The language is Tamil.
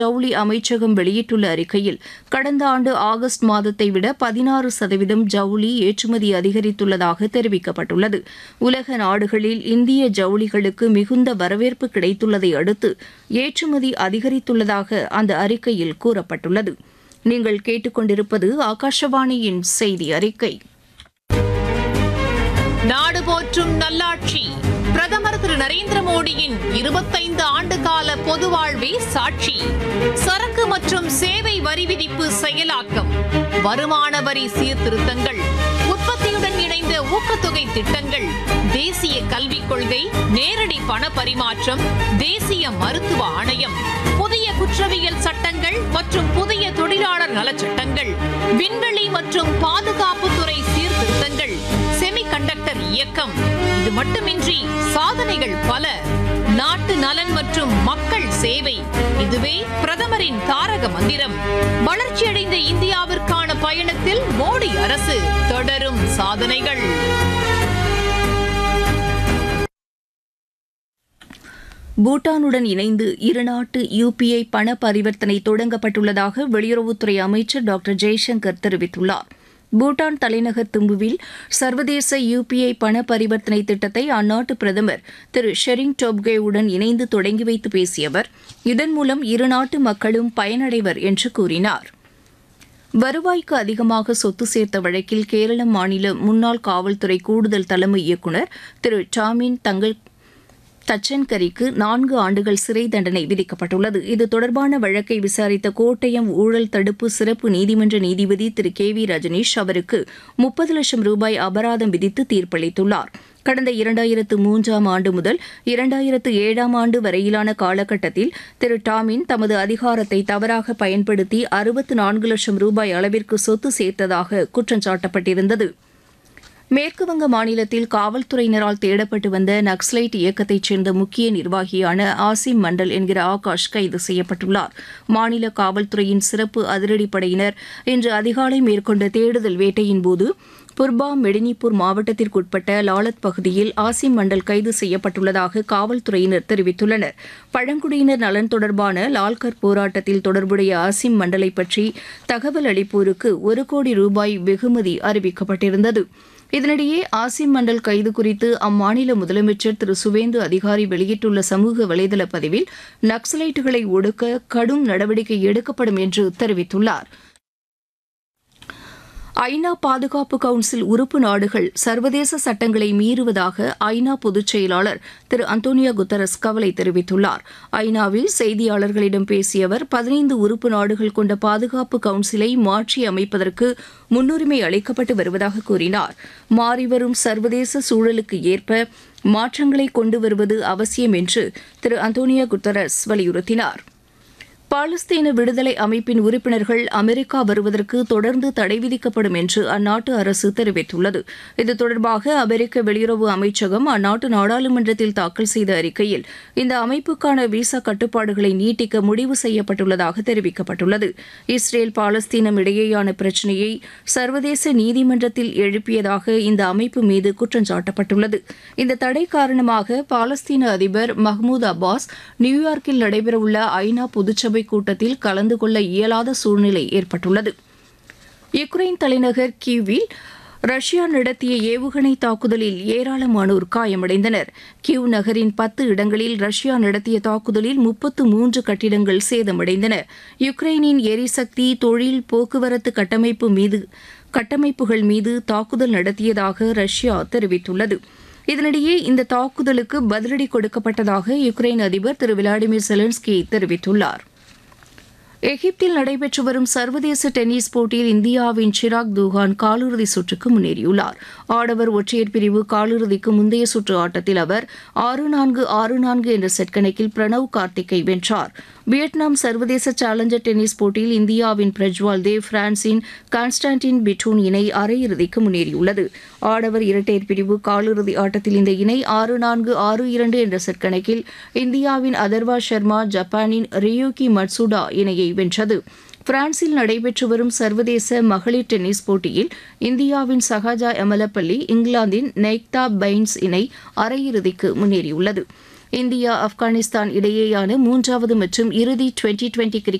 ஜவுளி அமைச்சகம் வெளியிட்டுள்ள அறிக்கையில் கடந்த ஆண்டு ஆகஸ்ட் மாதத்தை விட பதினாறு சதவீதம் ஜவுளி ஏற்றுமதி அதிகரித்துள்ளதாக தெரிவிக்கப்பட்டுள்ளது உலக நாடுகளில் இந்திய ஜவுளிகளுக்கு மிகுந்த வரவேற்பு கிடைத்துள்ளதை அடுத்து ஏற்றுமதி அதிகரித்துள்ளதாக அந்த அறிக்கையில் கூறப்பட்டுள்ளது நீங்கள் கேட்டுக்கொண்டிருப்பது ஆகாஷவாணியின் செய்தி அறிக்கை நாடு போற்றும் நல்லாட்சி பிரதமர் திரு நரேந்திர மோடியின் இருபத்தைந்து ஆண்டு கால பொது வாழ்வே சாட்சி சரக்கு மற்றும் சேவை வரி விதிப்பு செயலாக்கம் வருமான வரி சீர்திருத்தங்கள் உற்பத்தியுடன் இணைந்த ஊக்கத்தொகை திட்டங்கள் தேசிய கல்விக் கொள்கை நேரடி பண பரிமாற்றம் தேசிய மருத்துவ ஆணையம் புதிய குற்றவியல் சட்டங்கள் மற்றும் புதிய தொழிலாளர் நலச்சட்டங்கள் விண்வெளி மற்றும் பாதுகாப்புத்துறை சீர்திருத்தங்கள் செமிகண்டக்டர் இயக்கம் இது மட்டுமின்றி சாதனைகள் பல நாட்டு நலன் மற்றும் மக்கள் சேவை இதுவே பிரதமரின் தாரக மந்திரம் வளர்ச்சியடைந்த இந்தியாவிற்கான பயணத்தில் மோடி அரசு தொடரும் சாதனைகள் பூட்டானுடன் இணைந்து இருநாட்டு யுபிஐ பண பரிவர்த்தனை தொடங்கப்பட்டுள்ளதாக வெளியுறவுத்துறை அமைச்சர் டாக்டர் ஜெய்சங்கர் தெரிவித்துள்ளார் பூட்டான் தலைநகர் திம்புவில் சர்வதேச யுபிஐ பண பரிவர்த்தனை திட்டத்தை அந்நாட்டு பிரதமர் திரு ஷெரிங் டோப்கேவுடன் இணைந்து தொடங்கி வைத்து பேசிய அவர் இதன் மூலம் இருநாட்டு மக்களும் பயனடைவர் என்று கூறினார் வருவாய்க்கு அதிகமாக சொத்து சேர்த்த வழக்கில் கேரள மாநில முன்னாள் காவல்துறை கூடுதல் தலைமை இயக்குநர் திரு டாமின் தங்கள் தச்சன்கரிக்கு நான்கு ஆண்டுகள் சிறை தண்டனை விதிக்கப்பட்டுள்ளது இது தொடர்பான வழக்கை விசாரித்த கோட்டயம் ஊழல் தடுப்பு சிறப்பு நீதிமன்ற நீதிபதி திரு கே வி ரஜனீஷ் அவருக்கு முப்பது லட்சம் ரூபாய் அபராதம் விதித்து தீர்ப்பளித்துள்ளார் கடந்த இரண்டாயிரத்து மூன்றாம் ஆண்டு முதல் இரண்டாயிரத்து ஏழாம் ஆண்டு வரையிலான காலகட்டத்தில் திரு டாமின் தமது அதிகாரத்தை தவறாக பயன்படுத்தி அறுபத்து நான்கு லட்சம் ரூபாய் அளவிற்கு சொத்து சேர்த்ததாக குற்றம் சாட்டப்பட்டிருந்தது மேற்குவங்க மாநிலத்தில் காவல்துறையினரால் தேடப்பட்டு வந்த நக்சலைட் இயக்கத்தைச் சேர்ந்த முக்கிய நிர்வாகியான ஆசிம் மண்டல் என்கிற ஆகாஷ் கைது செய்யப்பட்டுள்ளார் மாநில காவல்துறையின் சிறப்பு அதிரடிப்படையினர் இன்று அதிகாலை மேற்கொண்ட தேடுதல் வேட்டையின் போது புர்பா மெடினிப்பூர் மாவட்டத்திற்குட்பட்ட லாலத் பகுதியில் ஆசிம் மண்டல் கைது செய்யப்பட்டுள்ளதாக காவல்துறையினர் தெரிவித்துள்ளனர் பழங்குடியினர் நலன் தொடர்பான லால்கர் போராட்டத்தில் தொடர்புடைய ஆசிம் மண்டலை பற்றி தகவல் அளிப்போருக்கு ஒரு கோடி ரூபாய் வெகுமதி அறிவிக்கப்பட்டிருந்தது இதனிடையே ஆசிம் மண்டல் கைது குறித்து அம்மாநில முதலமைச்சர் திரு சுவேந்து அதிகாரி வெளியிட்டுள்ள சமூக வலைதள பதிவில் நக்சலைட்டுகளை ஒடுக்க கடும் நடவடிக்கை எடுக்கப்படும் என்று தெரிவித்துள்ளார் ஐநா பாதுகாப்பு கவுன்சில் உறுப்பு நாடுகள் சர்வதேச சட்டங்களை மீறுவதாக ஐநா பொதுச் செயலாளர் திரு அந்தோனியோ குத்தரஸ் கவலை தெரிவித்துள்ளார் ஐநாவில் செய்தியாளர்களிடம் பேசிய அவர் பதினைந்து உறுப்பு நாடுகள் கொண்ட பாதுகாப்பு கவுன்சிலை மாற்றி அமைப்பதற்கு முன்னுரிமை அளிக்கப்பட்டு வருவதாக கூறினார் மாறிவரும் சர்வதேச சூழலுக்கு ஏற்ப மாற்றங்களை கொண்டு வருவது அவசியம் என்று திரு அந்தோனியோ குத்தரஸ் வலியுறுத்தினார் பாலஸ்தீன விடுதலை அமைப்பின் உறுப்பினர்கள் அமெரிக்கா வருவதற்கு தொடர்ந்து தடை விதிக்கப்படும் என்று அந்நாட்டு அரசு தெரிவித்துள்ளது இது தொடர்பாக அமெரிக்க வெளியுறவு அமைச்சகம் அந்நாட்டு நாடாளுமன்றத்தில் தாக்கல் செய்த அறிக்கையில் இந்த அமைப்புக்கான விசா கட்டுப்பாடுகளை நீட்டிக்க முடிவு செய்யப்பட்டுள்ளதாக தெரிவிக்கப்பட்டுள்ளது இஸ்ரேல் பாலஸ்தீனம் இடையேயான பிரச்சினையை சர்வதேச நீதிமன்றத்தில் எழுப்பியதாக இந்த அமைப்பு மீது குற்றம் சாட்டப்பட்டுள்ளது இந்த தடை காரணமாக பாலஸ்தீன அதிபர் மஹ்மூத் அப்பாஸ் நியூயார்க்கில் நடைபெறவுள்ள ஐநா பொதுச்சபை கூட்டத்தில் கலந்து கொள்ள இயலாத சூழ்நிலை ஏற்பட்டுள்ளது யுக்ரைன் தலைநகர் கீவில் ரஷ்யா நடத்திய ஏவுகணை தாக்குதலில் ஏராளமானோர் காயமடைந்தனர் கிவ் நகரின் பத்து இடங்களில் ரஷ்யா நடத்திய தாக்குதலில் முப்பத்து மூன்று கட்டிடங்கள் சேதமடைந்தன யுக்ரைனின் எரிசக்தி தொழில் போக்குவரத்து கட்டமைப்பு மீது கட்டமைப்புகள் மீது தாக்குதல் நடத்தியதாக ரஷ்யா தெரிவித்துள்ளது இதனிடையே இந்த தாக்குதலுக்கு பதிலடி கொடுக்கப்பட்டதாக யுக்ரைன் அதிபர் திரு விளாடிமிர் செலன்ஸ்கி தெரிவித்துள்ளார் எகிப்தில் நடைபெற்று வரும் சர்வதேச டென்னிஸ் போட்டியில் இந்தியாவின் சிராக் தூகான் காலிறுதி சுற்றுக்கு முன்னேறியுள்ளார் ஆடவர் ஒற்றையர் பிரிவு காலிறுதிக்கு முந்தைய சுற்று ஆட்டத்தில் அவர் ஆறு நான்கு ஆறு நான்கு என்ற செட் கணக்கில் பிரணவ் கார்த்திக்கை வென்றார் வியட்நாம் சர்வதேச சேலஞ்சர் டென்னிஸ் போட்டியில் இந்தியாவின் பிரஜ்வால் தேவ் பிரான்சின் கான்ஸ்டான்டின் பிட்டூன் இணை அரையிறுதிக்கு முன்னேறியுள்ளது ஆடவர் இரட்டையர் பிரிவு காலிறுதி ஆட்டத்தில் இந்த இணை ஆறு நான்கு ஆறு இரண்டு என்ற செட் கணக்கில் இந்தியாவின் அதர்வா சர்மா ஜப்பானின் ரியோகி மட்சுடா இணையை வென்றது பிரான்சில் நடைபெற்று வரும் சர்வதேச மகளிர் டென்னிஸ் போட்டியில் இந்தியாவின் சஹாஜா எமலப்பள்ளி இங்கிலாந்தின் நெய்க்தா பைன்ஸ் இணை அரையிறுதிக்கு முன்னேறியுள்ளது இந்தியா ஆப்கானிஸ்தான் இடையேயான மூன்றாவது மற்றும் இறுதி டுவெண்டி டுவெண்டி